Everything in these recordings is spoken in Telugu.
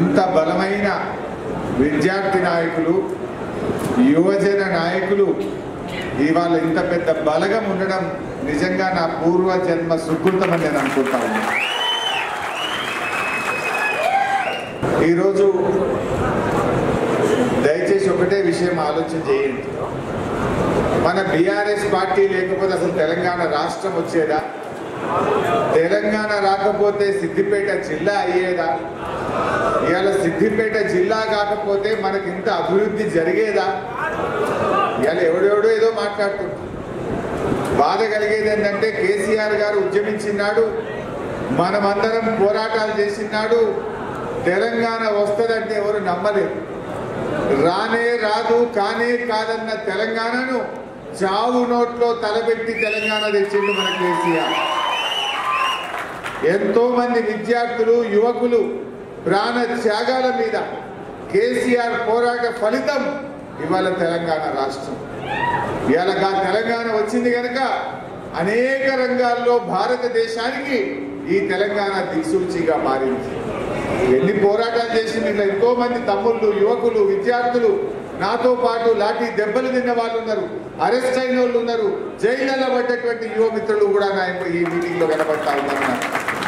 ఇంత బలమైన విద్యార్థి నాయకులు యువజన నాయకులు ఇవాళ ఇంత పెద్ద బలగం ఉండడం నిజంగా నా పూర్వ జన్మ సుకృతమని నేను అనుకుంటా ఉన్నాను ఈరోజు దయచేసి ఒకటే విషయం ఆలోచన చేయండి మన బీఆర్ఎస్ పార్టీ లేకపోతే అసలు తెలంగాణ రాష్ట్రం వచ్చేదా తెలంగాణ రాకపోతే సిద్దిపేట జిల్లా అయ్యేదా ఇవాళ సిద్దిపేట జిల్లా కాకపోతే మనకి ఇంత అభివృద్ధి జరిగేదా ఇవాళ ఎవడెవడో ఏదో మాట్లాడుతుంటారు బాధ కలిగేది ఏంటంటే కేసీఆర్ గారు ఉద్యమించినాడు మనమందరం పోరాటాలు చేసినాడు తెలంగాణ వస్తుందంటే ఎవరు నమ్మలేదు రానే రాదు కానే కాదన్న తెలంగాణను చావు నోట్లో తలబెట్టి తెలంగాణ తెచ్చిండు మన కేసీఆర్ ఎంతో మంది విద్యార్థులు యువకులు ప్రాణ త్యాగాల మీద కేసీఆర్ పోరాట ఫలితం ఇవాళ తెలంగాణ రాష్ట్రం ఇవాళ గా- తెలంగాణ వచ్చింది కనుక అనేక రంగాల్లో భారతదేశానికి ఈ తెలంగాణ దిక్సూచిగా మారింది ఎన్ని పోరాటాలు చేసింది ఇట్లా ఎంతో మంది తమ్ముళ్ళు యువకులు విద్యార్థులు నాతో పాటు లాఠీ దెబ్బలు తిన్న వాళ్ళు ఉన్నారు అరెస్ట్ అయిన వాళ్ళు ఉన్నారు జైళ్ళలో పడ్డటువంటి యువ మిత్రులు కూడా నా ఈ మీటింగ్ లో కనబడతా ఉన్నారు నాకు.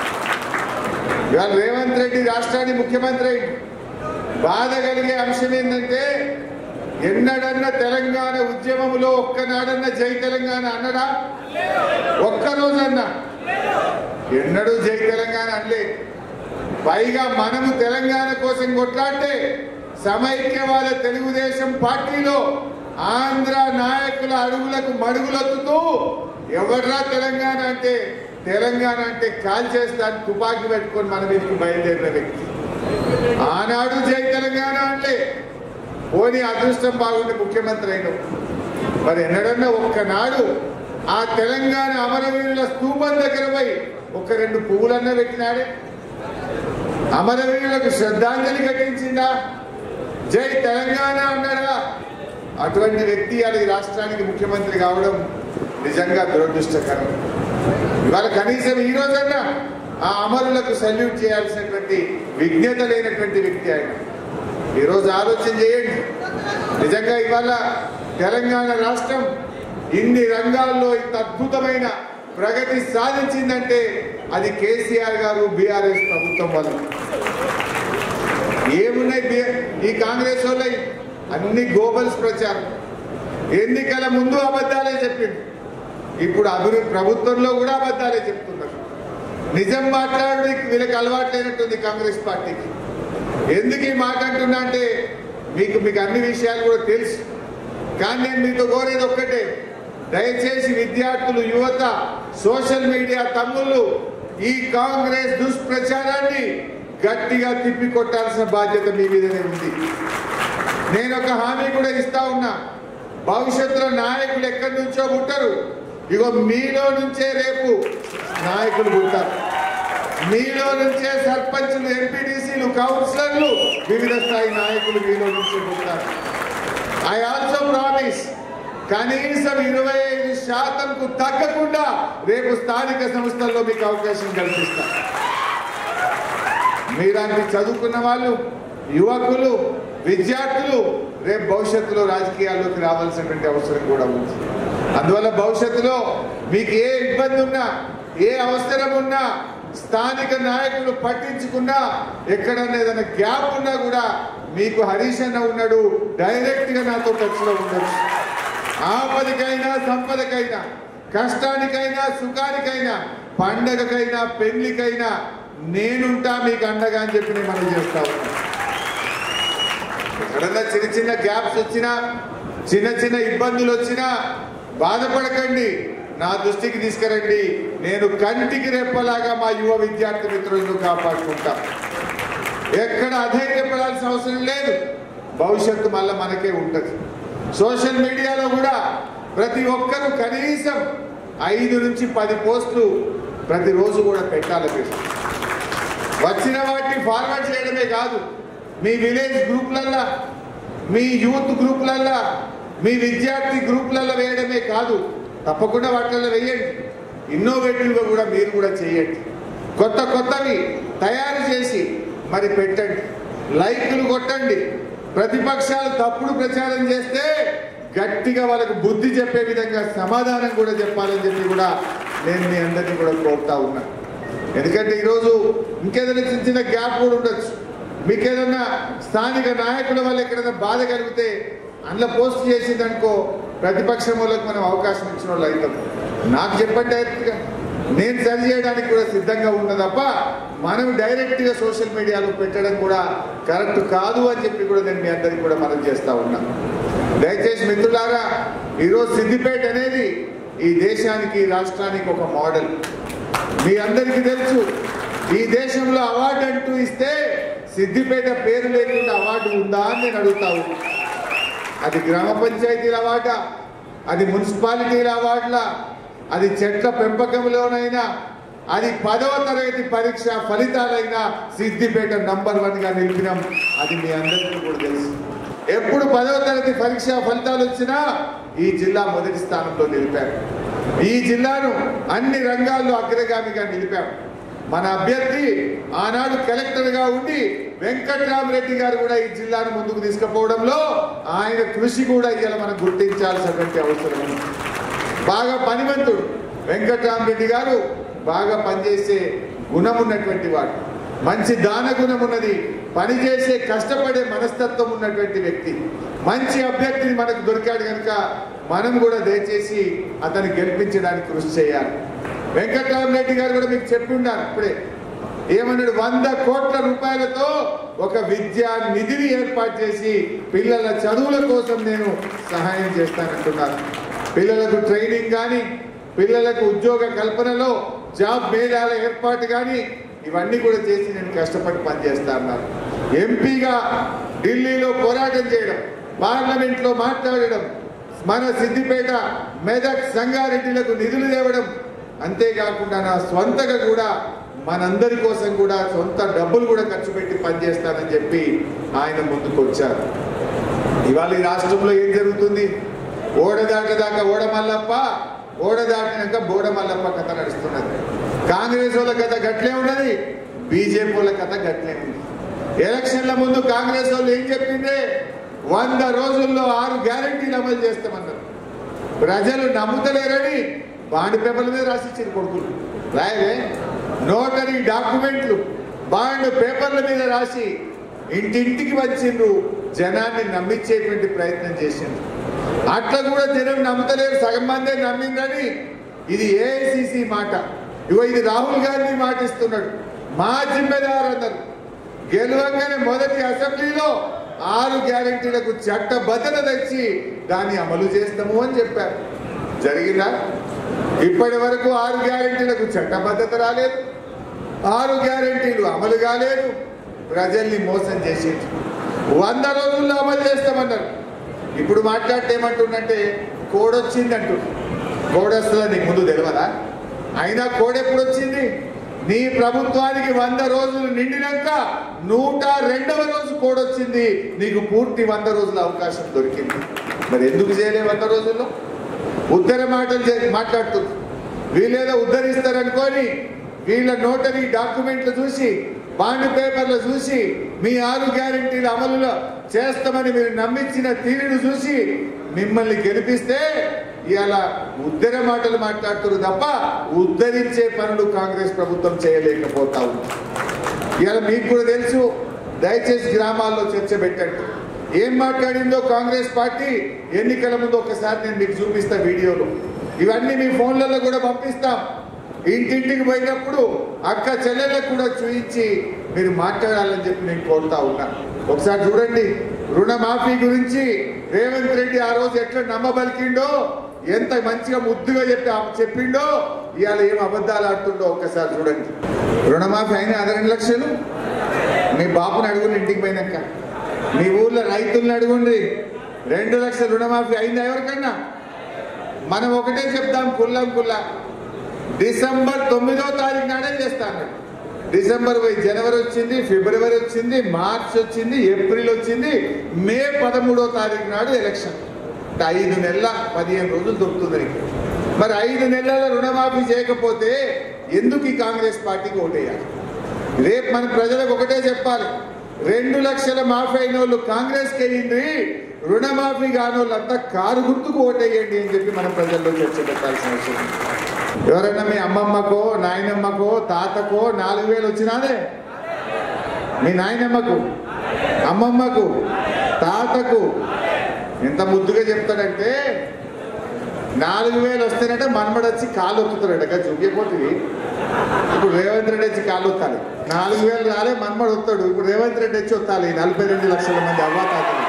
ఇవాళ రేవంత్ రెడ్డి రాష్ట్రానికి ముఖ్యమంత్రి అయింది. బాధ కలిగే అంశం ఏంటంటే ఎన్నడన్న తెలంగాణ ఉద్యమంలో ఒక్కనాడన్న జై తెలంగాణ అన్నడా ఒక్క రోజన్నా ఎన్నడూ జై తెలంగాణ అనలే పైగా మనము తెలంగాణ కోసం కొట్లాడితే సమైక్యవాద తెలుగుదేశం పార్టీలో ఆంధ్ర నాయకుల అడుగులకు మడుగులొత్తుతూ ఎవడ్రా తెలంగాణ అంటే తెలంగాణ అంటే కాల్ చేస్తాను తుపాకీ పెట్టుకొని మన మీదకి బయలుదేరిన వ్యక్తి ఆనాడు జై తెలంగాణ అంటే పోనీ అదృష్టం బాగుండి ముఖ్యమంత్రి అయిన మరి ఎన్నడన్నా ఒక్కనాడు ఆ తెలంగాణ అమరవీరుల స్తూపం దగ్గర పోయి ఒక రెండు పువ్వులన్నా పెట్టినాడే అమరవీరులకు శ్రద్ధాంజలి ఘటించిందా జై తెలంగాణ అన్నాడా అటువంటి వ్యక్తి అది ఈ రాష్ట్రానికి ముఖ్యమంత్రి కావడం నిజంగా దురదృష్టకరం ఇవాళ కనీసం ఈ రోజన్నా ఆ అమరులకు సల్యూట్ చేయాల్సినటువంటి విజ్ఞత లేనటువంటి వ్యక్తి ఆయన ఈరోజు ఆలోచన చేయండి నిజంగా ఇవాళ తెలంగాణ రాష్ట్రం ఇన్ని రంగాల్లో ఇంత అద్భుతమైన ప్రగతి సాధించిందంటే అది కేసీఆర్ గారు బీఆర్ఎస్ ప్రభుత్వం వల్ల ఏమున్నాయి బి- ఈ కాంగ్రెస్ వాళ్ళ అన్ని గోబల్స్ ప్రచారం ఎన్నికల ముందు అబద్ధాలే చెప్పిండు ఇప్పుడు అభివృద్ధి ప్రభుత్వంలో కూడా అబద్ధాలే చెప్తున్నారు నిజం మాట్లాడడానికి వీళ్ళకి అలవాట్లేనట్టుంది కాంగ్రెస్ పార్టీకి ఎందుకు ఈ మాట అంటున్నా అంటే మీకు మీకు అన్ని విషయాలు కూడా తెలుసు కానీ నేను మీతో కోరేది ఒక్కటే దయచేసి విద్యార్థులు యువత సోషల్ మీడియా తమ్ముళ్ళు ఈ కాంగ్రెస్ దుష్ప్రచారాన్ని గట్టిగా తిప్పి కొట్టాల్సిన బాధ్యత మీ మీదనే ఉంది నేను ఒక హామీ కూడా ఇస్తా ఉన్నా భవిష్యత్తులో నాయకులు ఎక్కడి నుంచో పుట్టరు ఇగో మీలో నుంచే రేపు నాయకులు పుట్టారు మీలో నుంచే సర్పంచులు ఎంపీటీసీలు కౌన్సిలర్లు వివిధ స్థాయి నాయకులు మీలో నుంచే పుట్టారు ఐ ఆల్సో ప్రామిస్ కనీసం ఇరవై ఐదు శాతంకు తగ్గకుండా రేపు స్థానిక సంస్థల్లో మీకు అవకాశం కల్పిస్తా మీలాంటి చదువుకున్న వాళ్ళు యువకులు విద్యార్థులు రేపు భవిష్యత్తులో రాజకీయాల్లోకి రావాల్సినటువంటి అవసరం కూడా ఉంది అందువల్ల భవిష్యత్తులో మీకు ఏ ఇబ్బంది ఉన్నా ఏ అవసరం ఉన్నా స్థానిక నాయకులు పట్టించుకున్నా ఎక్కడన్నా ఏదైనా గ్యాప్ ఉన్నా కూడా మీకు హరీష్ అన్న ఉన్నాడు డైరెక్ట్ గా నాతో టచ్ లో ఉండొచ్చు ఆపదకైనా సంపదకైనా కష్టానికైనా సుఖానికైనా పండగకైనా పెళ్లికైనా నేనుంటా మీకు అండగా అని చెప్పి నేను మనం చేస్తా ఉన్నా ఎక్కడన్నా చిన్న చిన్న గ్యాప్స్ వచ్చినా చిన్న చిన్న ఇబ్బందులు వచ్చినా బాధపడకండి నా దృష్టికి తీసుకురండి నేను కంటికి రెప్పలాగా మా యువ విద్యార్థి మిత్రులను కాపాడుకుంటా ఎక్కడ అధైర్యపడాల్సిన అవసరం లేదు భవిష్యత్తు మళ్ళీ మనకే ఉంటుంది సోషల్ మీడియాలో కూడా ప్రతి ఒక్కరూ కనీసం ఐదు నుంచి పది పోస్టులు ప్రతిరోజు కూడా పెట్టాలి మీరు వచ్చిన వాటిని ఫార్వర్డ్ చేయడమే కాదు మీ విలేజ్ గ్రూప్లల్లా మీ యూత్ గ్రూప్లల్లా మీ విద్యార్థి గ్రూప్లలో వేయడమే కాదు తప్పకుండా వాటిల్లో వేయండి ఇన్నోవేటివ్గా కూడా మీరు కూడా చేయండి కొత్త కొత్తవి తయారు చేసి మరి పెట్టండి లైకులు కొట్టండి ప్రతిపక్షాలు తప్పుడు ప్రచారం చేస్తే గట్టిగా వాళ్ళకు బుద్ధి చెప్పే విధంగా సమాధానం కూడా చెప్పాలని చెప్పి కూడా నేను మీ అందరినీ కూడా కోరుతా ఉన్నా ఎందుకంటే ఈరోజు ఇంకేదైనా చిన్న చిన్న గ్యాప్ కూడా ఉండొచ్చు మీకు ఏదైనా స్థానిక నాయకుల వల్ల ఎక్కడైనా బాధ కలిగితే అందులో పోస్ట్ చేసిందనుకో ప్రతిపక్షం వాళ్ళకి మనం అవకాశం ఇచ్చిన వాళ్ళు అవుతాం నాకు చెప్పండి డైరెక్ట్గా నేను సరి చేయడానికి కూడా సిద్ధంగా ఉన్నా తప్ప మనం డైరెక్ట్గా సోషల్ మీడియాలో పెట్టడం కూడా కరెక్ట్ కాదు అని చెప్పి కూడా నేను మీ అందరికీ కూడా మనం చేస్తా ఉన్నా దయచేసి మిత్రులారా ఈరోజు సిద్దిపేట అనేది ఈ దేశానికి ఈ రాష్ట్రానికి ఒక మోడల్ మీ అందరికీ తెలుసు ఈ దేశంలో అవార్డు అంటూ ఇస్తే సిద్దిపేట పేరు లేకుండా అవార్డు ఉందా అని నేను అడుగుతా ఉన్నా అది గ్రామ పంచాయతీల అవార్డా అది మున్సిపాలిటీల అవార్డులా అది చెట్ల పెంపకంలోనైనా అది పదవ తరగతి పరీక్ష ఫలితాలైనా సిద్దిపేట నంబర్ వన్ గా నిలిపినాం అది మీ అందరికీ కూడా తెలుసు ఎప్పుడు పదవ తరగతి పరీక్ష ఫలితాలు వచ్చినా ఈ జిల్లా మొదటి స్థానంలో నిలిపారు ఈ జిల్లాను అన్ని రంగాల్లో అగ్రగామిగా నిలిపాం మన అభ్యర్థి ఆనాడు కలెక్టర్ గా ఉండి వెంకట్రామరెడ్డి గారు కూడా ఈ జిల్లాను ముందుకు తీసుకుపోవడంలో ఆయన కృషి కూడా ఇవాళ మనం గుర్తించాల్సినటువంటి అవసరం ఉంది బాగా పనివంతుడు వెంకట్రామరెడ్డి గారు బాగా పనిచేసే గుణం ఉన్నటువంటి వాడు మంచి దాన గుణం ఉన్నది పనిచేసే కష్టపడే మనస్తత్వం ఉన్నటువంటి వ్యక్తి మంచి అభ్యర్థిని మనకు దొరికాడు కనుక మనం కూడా దయచేసి అతన్ని గెలిపించడానికి కృషి చేయాలి వెంకట్రామరెడ్డి గారు కూడా మీకు చెప్పి ఉన్నారు ఇప్పుడే ఏమన్నాడు వంద కోట్ల రూపాయలతో ఒక విద్యా నిధిని ఏర్పాటు చేసి పిల్లల చదువుల కోసం నేను సహాయం చేస్తానంటున్నాను పిల్లలకు ట్రైనింగ్ కానీ పిల్లలకు ఉద్యోగ కల్పనలో జాబ్ మేళాల ఏర్పాటు కానీ ఇవన్నీ కూడా చేసి నేను కష్టపడి పనిచేస్తా అన్నారు ఎంపీగా ఢిల్లీలో పోరాటం చేయడం పార్లమెంట్ లో మాట్లాడడం మన సిద్దిపేట మెదక్ సంగారెడ్డిలకు నిధులు తేవడం అంతేకాకుండా నా స్వంతగా కూడా మనందరి కోసం కూడా సొంత డబ్బులు కూడా ఖర్చు పెట్టి పనిచేస్తానని చెప్పి ఆయన ముందుకు వచ్చారు ఇవాళ ఈ రాష్ట్రంలో ఏం జరుగుతుంది ఓడ దాటదాకా ఓడ మల్లప్ప ఓడ దాటినాక బోడ మల్లప్ప కథ నడుస్తున్నది కాంగ్రెస్ వాళ్ళ కథ గట్లే ఉన్నది బీజేపీ వాళ్ళ కథ గట్లే ఉంది ఎలక్షన్ల ముందు కాంగ్రెస్ వాళ్ళు ఏం చెప్పిందే వంద రోజుల్లో ఆరు గ్యారంటీలు అమలు చేస్తామన్నారు ప్రజలు నమ్ముతలేరని బాండ్ పేపర్ల మీద రాసిచ్చారు కొడుకులు రాయలే నోటరీ డాక్యుమెంట్లు బాండ్ పేపర్ల మీద రాసి ఇంటింటికి వచ్చిండ్రు జనాన్ని నమ్మించేటువంటి ప్రయత్నం చేసిండ్రు అట్లా కూడా జనం నమ్ముతలేరు సగం మందే నమ్మిందని ఇది ఏఐసిసి మాట ఇగో ఇది రాహుల్ గాంధీ మాట ఇస్తున్నాడు మా జిమ్మెదారు అన్నారు గెలవంగానే మొదటి అసెంబ్లీలో ఆరు గ్యారంటీలకు చట్టబద్ధత తెచ్చి దాన్ని అమలు చేస్తాము అని చెప్పారు జరిగిందా ఇప్పటి వరకు ఆరు గ్యారంటీలకు చట్టబద్ధత రాలేదు ఆరు గ్యారంటీలు అమలు కాలేదు ప్రజల్ని మోసం చేసి వంద రోజుల్లో అమలు చేస్తామన్నారు ఇప్పుడు మాట్లాడితే ఏమంటుండంటే కోడ్ వచ్చింది అంటు కోడ్ వస్తుందా నీకు ముందు తెలియదా అయినా కోడ్ ఎప్పుడు వచ్చింది నీ ప్రభుత్వానికి వంద రోజులు నిండినాక నూట రెండవ రోజు కోడ్ వచ్చింది నీకు పూర్తి వంద రోజుల అవకాశం దొరికింది మరి ఎందుకు చేయలే వంద రోజుల్లో ఉత్తర మాటలు చే- మాట్లాడుతుంది వీళ్ళేదో ఉద్ధరిస్తారనుకొని వీళ్ళ నోటరీ డాక్యుమెంట్లు చూసి బాండ్ పేపర్లు చూసి మీ ఆరు గ్యారెంటీల అమలులో చేస్తామని మీరు నమ్మించిన తీరును చూసి మిమ్మల్ని గెలిపిస్తే ఇవాళ ఉద్దర మాటలు మాట్లాడుతున్నారు తప్ప ఉద్ధరించే పనులు కాంగ్రెస్ ప్రభుత్వం చేయలేకపోతా ఉంది ఇవాళ మీకు కూడా తెలుసు దయచేసి గ్రామాల్లో చర్చ పెట్టండి ఏం మాట్లాడిందో కాంగ్రెస్ పార్టీ ఎన్నికల ముందు ఒకసారి నేను మీకు చూపిస్తా వీడియోలో ఇవన్నీ మీ ఫోన్లలో కూడా పంపిస్తాం ఇంటింటికి పోయినప్పుడు అక్క చెల్లెళ్ళకు కూడా చూపించి మీరు మాట్లాడాలని చెప్పి నేను కోరుతా ఉన్నా ఒకసారి చూడండి రుణమాఫీ గురించి రేవంత్ రెడ్డి ఆ రోజు ఎట్లా నమ్మబలికిండో ఎంత మంచిగా ముద్దుగా చెప్పి చెప్పిండో ఇవాళ ఏం అబద్ధాలు ఆడుతుండో ఒక్కసారి చూడండి రుణమాఫీ అయినా అదే రెండు లక్షలు మీ బాపుని అడుగుని ఇంటికి పోయినాక మీ ఊర్లో రైతుల్ని అడుగుండ్రి రెండు లక్షల రుణమాఫీ అయిందా ఎవరికన్నా మనం ఒకటే చెప్దాం కుల్లం కుల్లా డిసెంబర్ తొమ్మిదో తారీఖు నాడే చేస్తాను డిసెంబర్ పోయి జనవరి వచ్చింది ఫిబ్రవరి వచ్చింది మార్చ్ వచ్చింది ఏప్రిల్ వచ్చింది మే పదమూడో తారీఖు నాడు ఎలక్షన్ అంటే ఐదు నెలల పదిహేను రోజులు దొరుకుతుంది నీకు. మరి ఐదు నెలల రుణమాఫీ చేయకపోతే ఎందుకు ఈ కాంగ్రెస్ పార్టీకి ఓటేయాలి రేపు మన ప్రజలకు ఒకటే చెప్పాలి రెండు లక్షల మాఫీ అయిన వాళ్ళు కాంగ్రెస్కి అయ్యింది రుణమాఫీ కాని వాళ్ళంతా కారు గుర్తుకు ఓటేయండి అని చెప్పి మనం ప్రజల్లో చర్చ పెట్టాల్సిన అవసరం ఉంది. ఎవరైనా మీ అమ్మమ్మకో నాయనమ్మకో తాతకో నాలుగు వేలు వచ్చినాదే మీ నాయనమ్మకు అమ్మమ్మకు తాతకు ఎంత ముద్దుగా చెప్తాడంటే నాలుగు వేలు వస్తేనంటే మనమడు వచ్చి కాలు ఒత్తుతాడట చూపించకపోతుంది ఇప్పుడు రేవంత్ రెడ్డి వచ్చి కాలు ఒత్తాలి నాలుగు వేలు రాలే మనమడు వస్తాడు ఇప్పుడు రేవంత్ రెడ్డి వచ్చి వత్తాలి నలభై రెండు లక్షల మంది అవ్వాతాతలు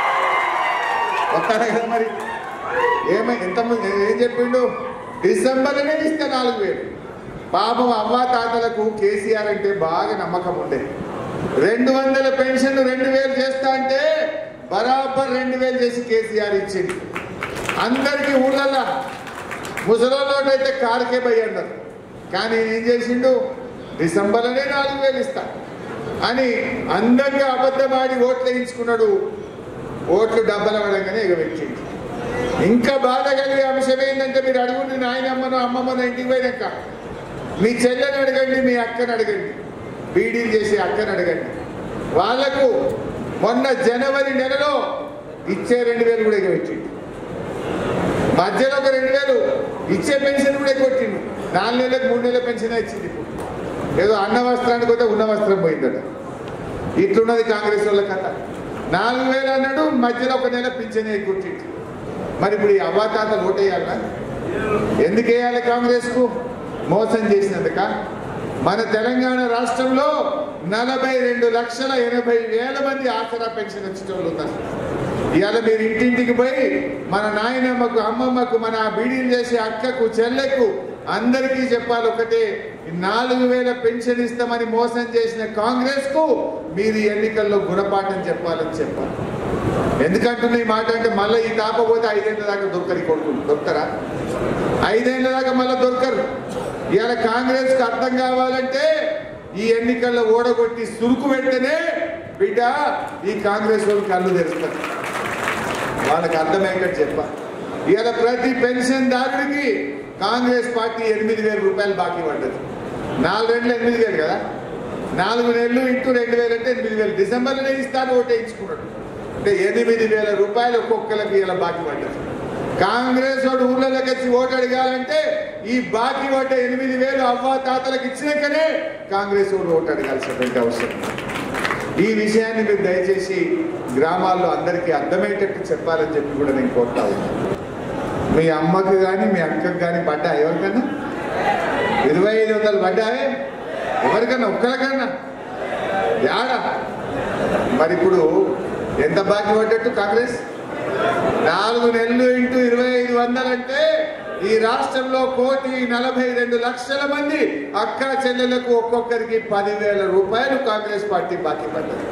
వస్తాడే కదా మరి ఏమై ఎంత ఏం చెప్పిండు డిసెంబర్లోనే ఇస్తే నాలుగు వేలు పాపం అవ్వా తాతలకు కేసీఆర్ అంటే బాగా నమ్మకం ఉండే రెండు వందల పెన్షన్ రెండు వేలు చేస్తా అంటే బరాబర్ రెండు వేలు చేసి కేసీఆర్ ఇచ్చింది అందరికీ ఊళ్ళల్లో ముసలోళ్ళైతే కారుకే పోయి అన్నారు కానీ ఏం చేసిండు డిసెంబర్లోనే నాలుగు వేలు ఇస్తా అని అందంగా అబద్ధమాడి ఓట్లు వేయించుకున్నాడు ఓట్లు డబ్బల పడంగానే ఎగవెక్కింది ఇంకా బాధ కలిగే అంశం ఏంటంటే మీరు అడుగుండి నాయనమ్మను అమ్మమ్మను ఇంటికి పోయినాక మీ చెల్లెని అడగండి మీ అక్కని అడగండి బీడీలు చేసే అక్కని అడగండి వాళ్లకు మొన్న జనవరి నెలలో ఇచ్చే రెండు వేలు కూడా ఎగవెట్టిండు మధ్యలో ఒక రెండు వేలు ఇచ్చే పెన్షన్ కూడా కొట్టిండు నాలుగు నెలలకు మూడు నెలల పెన్షన్ ఇచ్చింది ఇప్పుడు ఏదో అన్న వస్త్రానికి పోతే ఉన్న వస్త్రం పోయిందట ఇట్లున్నది కాంగ్రెస్ వాళ్ళ కథ నాలుగు వేలు అన్నాడు మధ్యలో ఒక నెల పింఛన్ కొట్టిండు మరి ఇప్పుడు ఈ అవ్వాతాతలు ఓటేయాలా ఎందుకు వేయాలి కాంగ్రెస్ కు మోసం చేసినందుక మన తెలంగాణ రాష్ట్రంలో నలభై రెండు లక్షల ఎనభై వేల మంది ఆసరా పెన్షన్ వచ్చిన వాళ్ళు ఉన్నారు ఇవాళ మీరు ఇంటింటికి పోయి మన నాయనమ్మకు అమ్మమ్మకు మన బీడీలు చేసే అక్కకు చెల్లెకు అందరికీ చెప్పాలి ఒకటే ఈ నాలుగు వేల పెన్షన్ ఇస్తామని మోసం చేసిన కాంగ్రెస్ కు మీరు ఈ ఎన్నికల్లో గుణపాఠం చెప్పాలని చెప్పాలి ఎందుకంటున్నా ఈ మాట అంటే మళ్ళీ ఈ తాపపోతే ఐదేళ్ల దాకా దొరకరు కొడుకులు దొరకరా ఐదేళ్ల దాకా మళ్ళీ దొరకరు ఇవాళ కాంగ్రెస్ కు అర్థం కావాలంటే ఈ ఎన్నికల్లో ఓడగొట్టి సురుకు పెడితేనే బిడ్డ ఈ కాంగ్రెస్ వాళ్ళు కళ్ళు తెరుస్తారు వాళ్ళకి అర్థమయ్యేటట్టు చెప్పా ఇవాళ ప్రతి పెన్షన్ దారుడికి కాంగ్రెస్ పార్టీ ఎనిమిది వేల రూపాయలు బాకీ పడ్డది నాలుగు రెండు ఎనిమిది వేలు కదా నాలుగు నెలలు ఇంటూ రెండు వేలు అంటే ఎనిమిది వేలు డిసెంబర్లోనే ఇస్తాను ఓటే ఇచ్చుకున్నాడు అంటే ఎనిమిది వేల రూపాయలు ఒక్కొక్కరికి ఇలా బాకీ పడ్డది కాంగ్రెస్ వాడు ఊళ్ళలోకి వచ్చి ఓటు అడగాలంటే ఈ బాకీ పడ్డ ఎనిమిది వేలు అవ్వా తాతలకు ఇచ్చినాకనే కాంగ్రెస్ వాడు ఓటు అడగాల్సినటువంటి అవసరం ఈ విషయాన్ని మీరు దయచేసి గ్రామాల్లో అందరికీ అర్థమయ్యేటట్టు చెప్పాలని చెప్పి కూడా నేను కోరుతా ఉన్నాను మీ అమ్మకు కానీ మీ అక్కకు కానీ పడ్డా ఎవరికన్నా ఇరవై ఐదు వందలు పడ్డాయే ఎవరికన్నా ఒక్కరికన్నా యాడా మరి ఇప్పుడు ఎంత బాకీ పడ్డట్టు కాంగ్రెస్ నాలుగు నెలలు ఇంటూ ఇరవై ఐదు వందలంటే ఈ రాష్ట్రంలో కోటి నలభై రెండు లక్షల మంది అక్క చెల్లెలకు ఒక్కొక్కరికి పదివేల రూపాయలు కాంగ్రెస్ పార్టీ బాకీ పడ్డది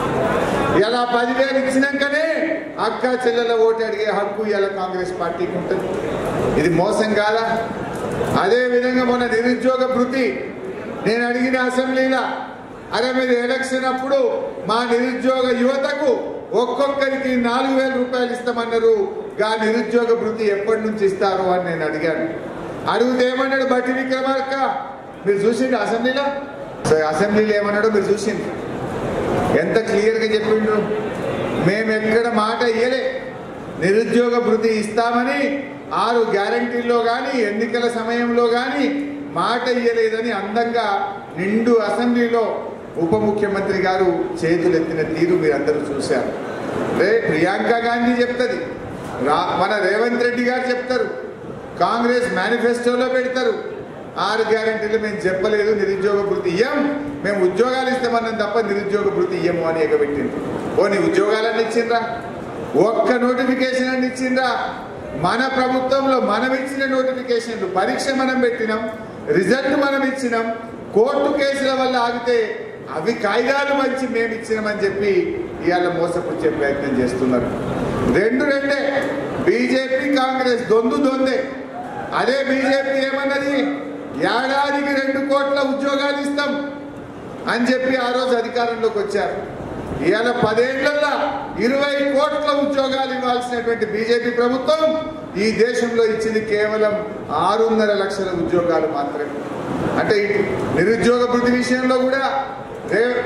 ఇలా పదివేలు ఇచ్చినాకనే అక్క చెల్లెల ఓటు అడిగే హక్కు ఇలా కాంగ్రెస్ పార్టీకి ఉంటుంది ఇది మోసం కాదా అదే విధంగా మొన్న నిరుద్యోగ భృతి నేను అడిగిన అసెంబ్లీలో అరే మీరు ఎలక్షన్ అప్పుడు మా నిరుద్యోగ యువతకు ఒక్కొక్కరికి నాలుగు వేల రూపాయలు ఇస్తామన్నారు గా నిరుద్యోగ భృతి ఎప్పటి నుంచి ఇస్తారు అని నేను అడిగాను అడిగితే ఏమన్నాడు బట్టి విక్రమార్క మీరు చూసిండు అసెంబ్లీలో సో అసెంబ్లీలో ఏమన్నాడో మీరు చూసింది ఎంత క్లియర్గా చెప్పిండు మేము ఎక్కడ మాట ఇయ్యలే నిరుద్యోగ భృతి ఇస్తామని ఆరు గ్యారంటీల్లో కానీ ఎన్నికల సమయంలో కానీ మాట ఇయ్యలేదని అందంగా నిండు అసెంబ్లీలో ఉప ముఖ్యమంత్రి గారు చేతులెత్తిన తీరు మీరందరూ చూశారు రే ప్రియాంక గాంధీ చెప్తుంది రా మన రేవంత్ రెడ్డి గారు చెప్తారు కాంగ్రెస్ మేనిఫెస్టోలో పెడతారు ఆరు గ్యారంటీలు మేము చెప్పలేదు నిరుద్యోగ భృతి ఇయ్యం మేము ఉద్యోగాలు ఇస్తామన్నాం తప్ప నిరుద్యోగ భృతి ఇయ్యము అని ఎగబెట్టింది ఓ నీ ఉద్యోగాలన్నీ ఇచ్చిండ్రా ఒక్క నోటిఫికేషన్ అని ఇచ్చిండ్రా మన ప్రభుత్వంలో మనం ఇచ్చిన నోటిఫికేషన్లు పరీక్ష మనం పెట్టినాం రిజల్ట్ మనం ఇచ్చినాం కోర్టు కేసుల వల్ల ఆగితే అవి కాయిదాలు మంచి మేము ఇచ్చినామని చెప్పి ఇవాళ మోసపుచ్చే ప్రయత్నం చేస్తున్నారు రెండు రెండే బీజేపీ కాంగ్రెస్ దొందు దొందే అదే బీజేపీ ఏమన్నది ఏడాదికి రెండు కోట్ల ఉద్యోగాలు ఇస్తాం అని చెప్పి ఆ రోజు అధికారంలోకి వచ్చారు ఇవాళ పదేళ్లలో ఇరవై కోట్ల ఉద్యోగాలు ఇవ్వాల్సినటువంటి బీజేపీ ప్రభుత్వం ఈ దేశంలో ఇచ్చింది కేవలం ఆరున్నర లక్షల ఉద్యోగాలు మాత్రమే అంటే ఇటు నిరుద్యోగ వృద్ధి విషయంలో కూడా రే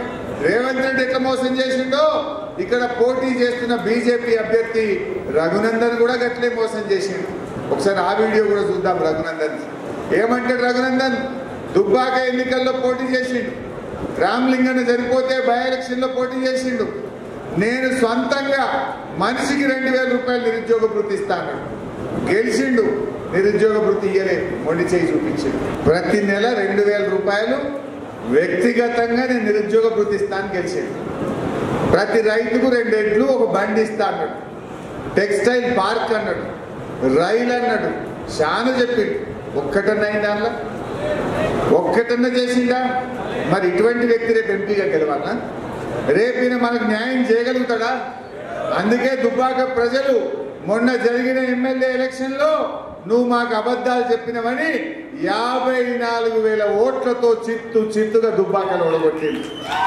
రేవంత్ రెడ్డి ఎట్లా మోసం చేసిండో ఇక్కడ పోటీ చేస్తున్న బీజేపీ అభ్యర్థి రఘునందన్ కూడా గట్లే మోసం చేసిండు ఒకసారి ఆ వీడియో కూడా చూద్దాం రఘునందన్ ఏమంటాడు రఘునందన్ దుబ్బాక ఎన్నికల్లో పోటీ చేసిండు రామ్లింగన్న చనిపోతే బై ఎలక్షన్ లో పోటీ చేసిండు నేను సొంతంగా మనిషికి రెండు వేల రూపాయలు నిరుద్యోగ వృత్తి ఇస్తాను గెలిచిండు నిరుద్యోగ వృత్తి ఇయ్యలేదు మొండి చేయి చూపించిండు ప్రతి నెల రెండు వేల రూపాయలు వ్యక్తిగతంగా నేను నిరుద్యోగ వృత్తి ఇస్తాను గెలిచిండు ప్రతి రైతుకు రెండు ఎడ్లు ఒక బండి ఇస్తా అన్నాడు టెక్స్టైల్ పార్క్ అన్నాడు రైలు అన్నాడు చాలా చెప్పిండు ఒక్కటన్నా అయింది దానిలో ఒక్కటన్నా చేసిందా మరి ఇటువంటి వ్యక్తి రేపు ఎంపీగా గెలవాలా రేపు ఈయన మనకు న్యాయం చేయగలుగుతాడా అందుకే దుబ్బాక ప్రజలు మొన్న జరిగిన ఎమ్మెల్యే ఎలక్షన్ లో నువ్వు మాకు అబద్ధాలు చెప్పినవని యాభై నాలుగు వేల ఓట్లతో చిత్తు చిత్తుగా దుబ్బాకలు ఓడగొట్టింది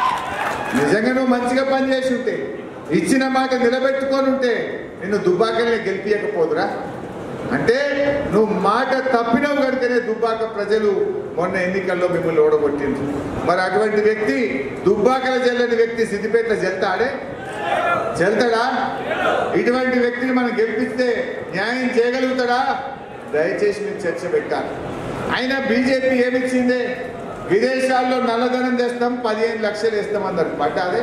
నిజంగా నువ్వు మంచిగా పనిచేసి ఉంటే ఇచ్చిన మాట నిలబెట్టుకొని ఉంటే నిన్ను దుబ్బాకల్ని గెలిపించకపోదురా అంటే నువ్వు మాట తప్పినవు కనుకనే దుబ్బాక ప్రజలు మొన్న ఎన్నికల్లో మిమ్మల్ని ఓడగొట్టింది మరి అటువంటి వ్యక్తి దుబ్బాకల చెల్లని వ్యక్తి సిద్దిపేటలో చెల్తాడే చెల్తాడా ఇటువంటి వ్యక్తిని మనం గెలిపిస్తే న్యాయం చేయగలుగుతాడా దయచేసి మీరు చర్చ పెట్టాలి అయినా బీజేపీ ఏమిచ్చిందే విదేశాల్లో నల్లధనం తెస్తాం పదిహేను లక్షలు వేస్తాం అన్నారు పట్టాదే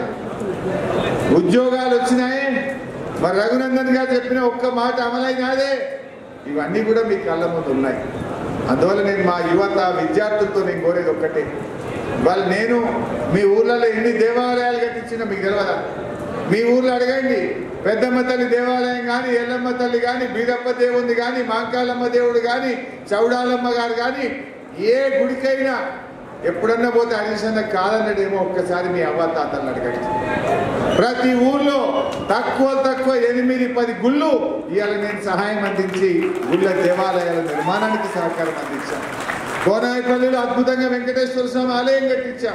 ఉద్యోగాలు వచ్చినాయి మరి రఘునందన్ గారు చెప్పిన ఒక్క మాట అమలైనాదే ఇవన్నీ కూడా మీ కళ్ళ ముందు ఉన్నాయి అందువల్ల నేను మా యువత విద్యార్థులతో నేను కోరేది ఒక్కటే వాళ్ళు నేను మీ ఊర్లలో ఎన్ని దేవాలయాలు కట్టించినా మీకు తెలియదా మీ ఊర్లో అడగండి పెద్దమ్మ తల్లి దేవాలయం కానీ ఎల్లమ్మ తల్లి కానీ బీరప్ప దేవుంది కానీ మాంకాలమ్మ దేవుడు కానీ చౌడాలమ్మ గారు కానీ ఏ గుడికైనా ఎప్పుడన్నా పోతే అడిషన్ కాదన్నాడేమో ఒక్కసారి మీ అవ్వ తాతలు అడగండి ప్రతి ఊర్లో తక్కువ తక్కువ ఎనిమిది పది గుళ్ళు ఇవాళ నేను సహాయం అందించి గుళ్ళ దేవాలయాల నిర్మాణానికి సహకారం అందించాను కోనాయపల్లిలో అద్భుతంగా వెంకటేశ్వర స్వామి ఆలయం కట్టించాం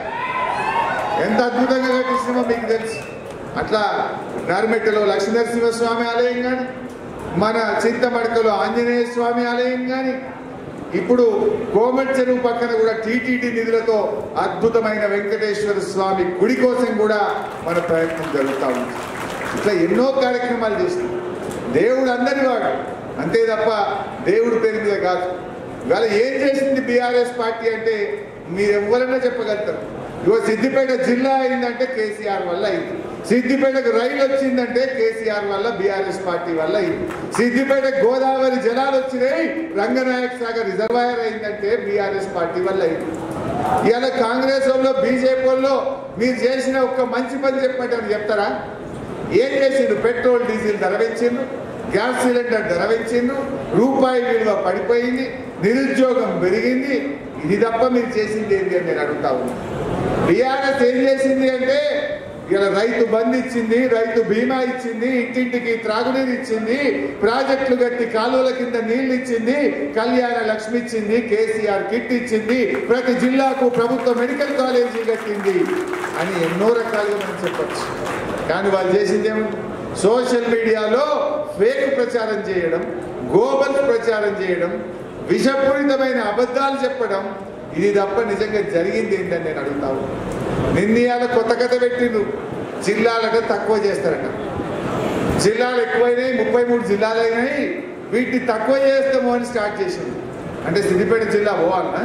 ఎంత అద్భుతంగా కట్టించామో మీకు తెలుసు అట్లా నార్మెట్టలో లక్ష్మీనరసింహస్వామి ఆలయం కానీ మన చింతమడకలో ఆంజనేయ స్వామి ఆలయం కానీ ఇప్పుడు కోమటి చెరువు పక్కన కూడా టీటీడీ నిధులతో అద్భుతమైన వెంకటేశ్వర స్వామి గుడి కోసం కూడా మన ప్రయత్నం జరుగుతూ ఉంది ఇట్లా ఎన్నో కార్యక్రమాలు చేసినాం దేవుడు అందరి వాడు అంతే తప్ప దేవుడి పేరు మీద కాదు ఇవాళ ఏం చేసింది బీఆర్ఎస్ పార్టీ అంటే మీరు ఎవరైనా చెప్పగలుగుతారు ఇగో సిద్దిపేట జిల్లా అయిందంటే కేసీఆర్ వల్ల అయింది సిద్దిపేటకు రైలు వచ్చిందంటే కేసీఆర్ వల్ల బీఆర్ఎస్ పార్టీ వల్ల అయింది సిద్దిపేట గోదావరి జలాలు వచ్చినాయి రంగనాయక్ సాగర్ రిజర్వాయర్ అయిందంటే బీఆర్ఎస్ పార్టీ వల్ల అయింది ఇవాళ కాంగ్రెస్ వాళ్ళు బీజేపీ వాళ్ళు మీరు చేసిన ఒక్క మంచి పని చెప్పమంటారు చెప్తారా ఏం చేసిండు పెట్రోల్ డీజిల్ ధర పెంచిండు గ్యాస్ సిలిండర్ ధర పెంచిండు రూపాయి విలువ పడిపోయింది నిరుద్యోగం పెరిగింది ఇది తప్ప మీరు చేసింది ఏంటి అని నేను అడుగుతా ఉన్నాను బీఆర్ఎస్ ఏం చేసింది అంటే ఇలా రైతు బంద్ ఇచ్చింది రైతు బీమా ఇచ్చింది ఇంటింటికి త్రాగునీరు ఇచ్చింది ప్రాజెక్టులు కట్టి కాలువల కింద నీళ్లు ఇచ్చింది కళ్యాణ లక్ష్మి ఇచ్చింది కేసీఆర్ కిట్ ఇచ్చింది ప్రతి జిల్లాకు ప్రభుత్వ మెడికల్ కాలేజీ కట్టింది అని ఎన్నో రకాలుగా మనం చెప్పచ్చు కానీ వాళ్ళు చేసింది ఏముంది సోషల్ మీడియాలో ఫేక్ ప్రచారం చేయడం గోబల్ ప్రచారం చేయడం విషపూరితమైన అబద్ధాలు చెప్పడం ఇది తప్ప నిజంగా జరిగింది ఏంటని నేను అడుగుతాను నిన్నయాల కొత్త కథ పెట్టిండు జిల్లాలట తక్కువ చేస్తారట జిల్లాలు ఎక్కువైనాయి ముప్పై మూడు జిల్లాలు అయినాయి వీటిని తక్కువ చేస్తాము అని స్టార్ట్ చేసింది అంటే సిద్దిపేట జిల్లా పోవాలనా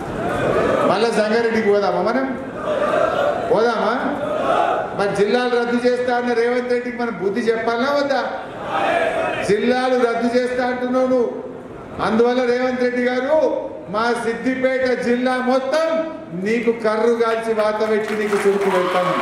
మళ్ళా సంగారెడ్డికి పోదామా మనం పోదామా మరి జిల్లాలు రద్దు చేస్తా అన్న రేవంత్ రెడ్డికి మనం బుద్ధి చెప్పాలనా వద్దా జిల్లాలు రద్దు చేస్తా అంటున్నావు నువ్వు అందువల్ల రేవంత్ రెడ్డి గారు మా సిద్దిపేట జిల్లా మొత్తం నీకు కర్రు కాల్చి వాత పెట్టి నీకు చురుకు పెడతాను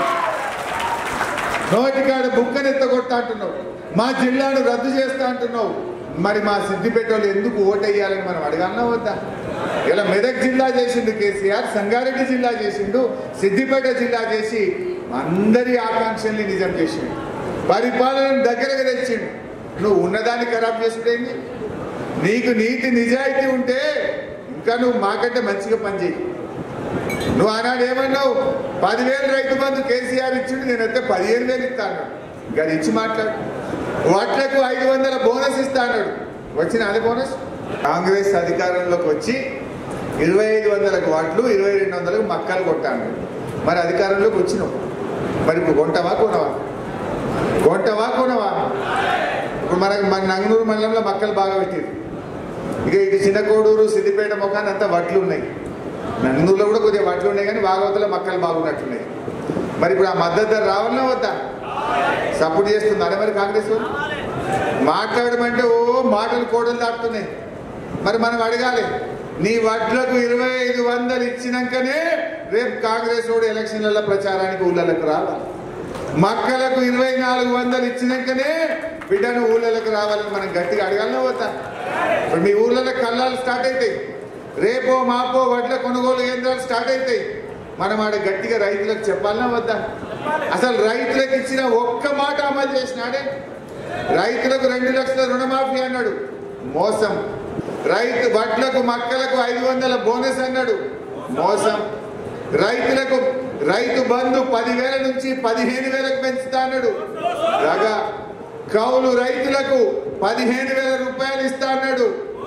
నోటికాడ బుక్కనెత్త కొట్టా అంటున్నావు మా జిల్లాను రద్దు చేస్తా అంటున్నావు మరి మా సిద్దిపేట వాళ్ళు ఎందుకు ఓటేయాలని మనం అడగాలన్నా వద్దా ఇలా మెదక్ జిల్లా చేసిండు కేసీఆర్ సంగారెడ్డి జిల్లా చేసిండు సిద్దిపేట జిల్లా చేసి అందరి ఆకాంక్షల్ని నిజం చేసిండు పరిపాలన దగ్గరగా తెచ్చిండు నువ్వు ఉన్నదాన్ని ఖరాబ్ చేసుడేంది నీకు నీతి నిజాయితీ ఉంటే ఇంకా నువ్వు మాకంటే మంచిగా పనిచేయి నువ్వు ఆనాడు ఏమన్నావు పదివేలు రైతు బంధు కేసీఆర్ ఇచ్చిండు నేనైతే పదిహేను వేలు ఇస్తా అన్నాడు గారు ఇచ్చి మాట్లాడు వాట్లకు ఐదు వందల బోనస్ ఇస్తా అన్నాడు వచ్చిన అది బోనస్ కాంగ్రెస్ అధికారంలోకి వచ్చి ఇరవై ఐదు వందలకు వాట్లు ఇరవై రెండు వందలకు మక్కలు కొట్టాను మరి అధికారంలోకి వచ్చినావు మరి ఇప్పుడు కొంటవా కొనవా కొంటవా కొనవా ఇప్పుడు మనకు మన నంగనూరు మండలంలో మక్కలు బాగా పెట్టారు ఇక ఇటు చిన్న కోడూరు సిద్దిపేట ముఖాన్ని అంతా వడ్లు ఉన్నాయి నంగనూరులో కూడా కొద్దిగా వడ్లు ఉన్నాయి కానీ భాగవతంలో మక్కలు బాగున్నట్టున్నాయి మరి ఇప్పుడు ఆ మద్దతు ధర రావాలన్నా వద్దా సపోర్ట్ చేస్తుందా మరి కాంగ్రెస్ వాళ్ళు మాట్లాడమంటే ఓ మాటలు కోడలు దాటుతున్నాయి మరి మనం అడగాలి నీ వడ్లకు ఇరవై ఐదు వందలు ఇచ్చినాకనే రేపు కాంగ్రెస్ వాడు ఎలక్షన్లలో ప్రచారానికి ఊళ్ళలకు రావాలి మక్కలకు ఇరవై నాలుగు వందలు ఇచ్చినాకనే బిడ్డను ఊళ్ళలకు రావాలని మనం గట్టిగా అడగాలనే పోతా ఇప్పుడు మీ ఊర్లలో కళ్ళాలు స్టార్ట్ అవుతాయి రేపో మాపో వడ్ల కొనుగోలు కేంద్రాలు స్టార్ట్ అవుతాయి మనం ఆడ గట్టిగా రైతులకు చెప్పాలన్నా వద్దా అసలు రైతులకు ఇచ్చిన ఒక్క మాట అమలు చేసినాడే రైతులకు రెండు లక్షల రుణమాఫీ అన్నాడు మోసం రైతు వడ్లకు మక్కలకు ఐదు వందల బోనస్ అన్నాడు మోసం రైతులకు రైతు బంధు పదివేల నుంచి పదిహేను వేలకు పెంచుతా అన్నాడు రగా కౌలు రైతులకు పదిహేను వేల రూపాయలు ఇస్తా అన్నాడు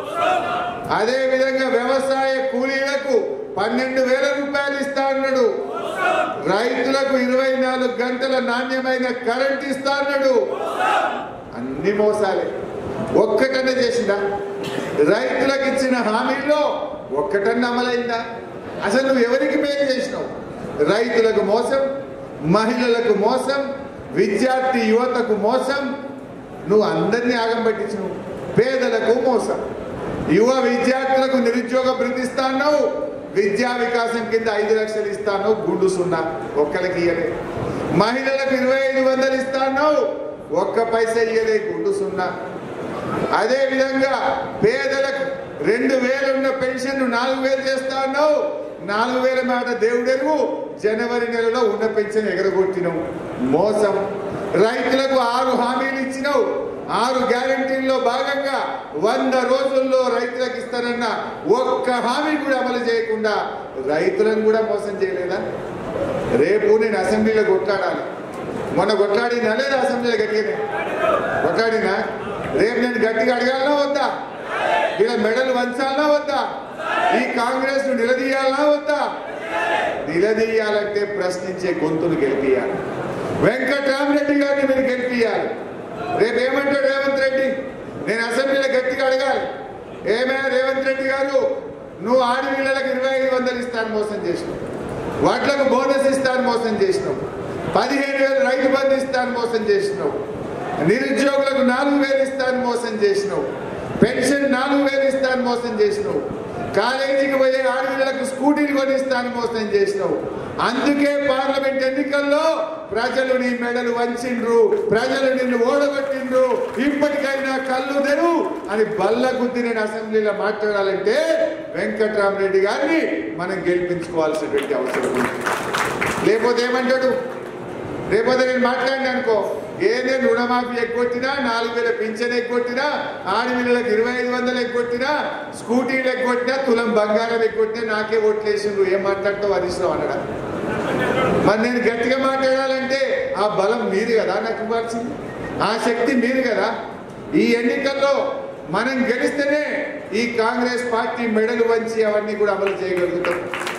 అదే విధంగా వ్యవసాయ కూలీలకు పన్నెండు వేల రూపాయలు ఇస్తా అన్నాడు రైతులకు ఇరవై నాలుగు గంటల నాణ్యమైన కరెంట్ ఇస్తా అన్నాడు అన్ని మోసాలే ఒక్కటన్నా చేసిందా రైతులకు ఇచ్చిన హామీల్లో ఒక్కటన్నా అమలైందా అసలు నువ్వు ఎవరికి మేలు చేసినావు రైతులకు మోసం మహిళలకు మోసం విద్యార్థి యువతకు మోసం నువ్వు అందరినీ ఆగం పట్టించినావు పేదలకు మోసం యువ విద్యార్థులకు నిరుద్యోగ భృతి ఇస్తాను విద్యా వికాసం కింద ఐదు లక్షలు ఇస్తాను గుండు సున్నా ఒక్కరికి ఇయ్యలే మహిళలకు ఇరవై ఐదు వందలు ఇస్తాను ఒక్క పైసా ఇయ్యలే గుండు సున్నా అదే విధంగా పేదలకు రెండు వేలు ఉన్న పెన్షన్ నాలుగు వేలు చేస్తాను నాలుగు వేల మాట దేవుడెరువు జనవరి నెలలో ఉన్న పెన్షన్ ఎగరగొట్టినావు మోసం రైతులకు ఆరు హామీలు ఇచ్చినావు ఆరు గ్యారంటీల్లో భాగంగా వంద రోజుల్లో రైతులకు ఇస్తానన్న ఒక్క హామీ కూడా అమలు చేయకుండా రైతులను కూడా మోసం చేయలేదా రేపు నేను అసెంబ్లీలో కొట్లాడాలి మొన్న కొట్లాడినా లేదా అసెంబ్లీలో గట్టిగానే కొట్లాడినా రేపు నేను గట్టిగా అడగాలనా వద్దా వీళ్ళ మెడలు వంచాలనా వద్దా ఈ కాంగ్రెస్ ను నిలదీయాలనా వద్దా నిలదీయాలంటే ప్రశ్నించే గొంతును గెలిపియాలి వెంకటరామరెడ్డి గారిని మీరు గెలిపియాలి రేపు ఏమంటాడు రేవంత్ రెడ్డి నేను అసెంబ్లీలో గట్టిగా అడగాలి ఏమైనా రేవంత్ రెడ్డి గారు నువ్వు ఆడపిల్లలకు ఇరవై ఐదు వందలు ఇస్తాను మోసం చేసినావు వాట్లకు బోనస్ ఇస్తాను మోసం చేసినావు పదిహేను వేలు రైతు బంధు ఇస్తాను మోసం చేసినావు నిరుద్యోగులకు నాలుగు వేలు ఇస్తాను మోసం చేసినావు పెన్షన్ నాలుగు వేలు ఇస్తాను మోసం చేసినావు కాలేజీకి పోయే ఆడపిల్లలకు స్కూటీలు కొనిస్తాను మోసం చేసినావు అందుకే పార్లమెంట్ ఎన్నికల్లో ప్రజలు నీ మెడలు వంచిండ్రు ప్రజలు నిన్ను ఓడగొట్టిండ్రు ఇప్పటికైనా కళ్ళు తెరు అని బల్ల గుద్ది నేను అసెంబ్లీలో మాట్లాడాలంటే వెంకట్రామరెడ్డి గారిని మనం గెలిపించుకోవాల్సినటువంటి అవసరం ఉంది లేకపోతే ఏమంటాడు రేపోతే నేను మాట్లాడినా అనుకో ఏదే రుణమాఫీ ఎగ్గొట్టినా నాలుగు వేల పింఛన్ ఎగ్గొట్టినా ఆడపిల్లలకు ఇరవై ఐదు వందలు ఎగ్గొట్టినా స్కూటీలు ఎగ్గొట్టినా తులం బంగారం ఎగ్గొట్టినా నాకే ఓట్లేసిండ్రు ఏం మాట్లాడతావు హరీష్ రావు అనడా మరి నేను గట్టిగా మాట్లాడాలంటే ఆ బలం మీరు కదా నాకు ఇవ్వాల్సింది ఆ శక్తి మీరు కదా ఈ ఎన్నికల్లో మనం గెలిస్తేనే ఈ కాంగ్రెస్ పార్టీ మెడలు వంచి అవన్నీ కూడా అమలు చేయగలుగుతాం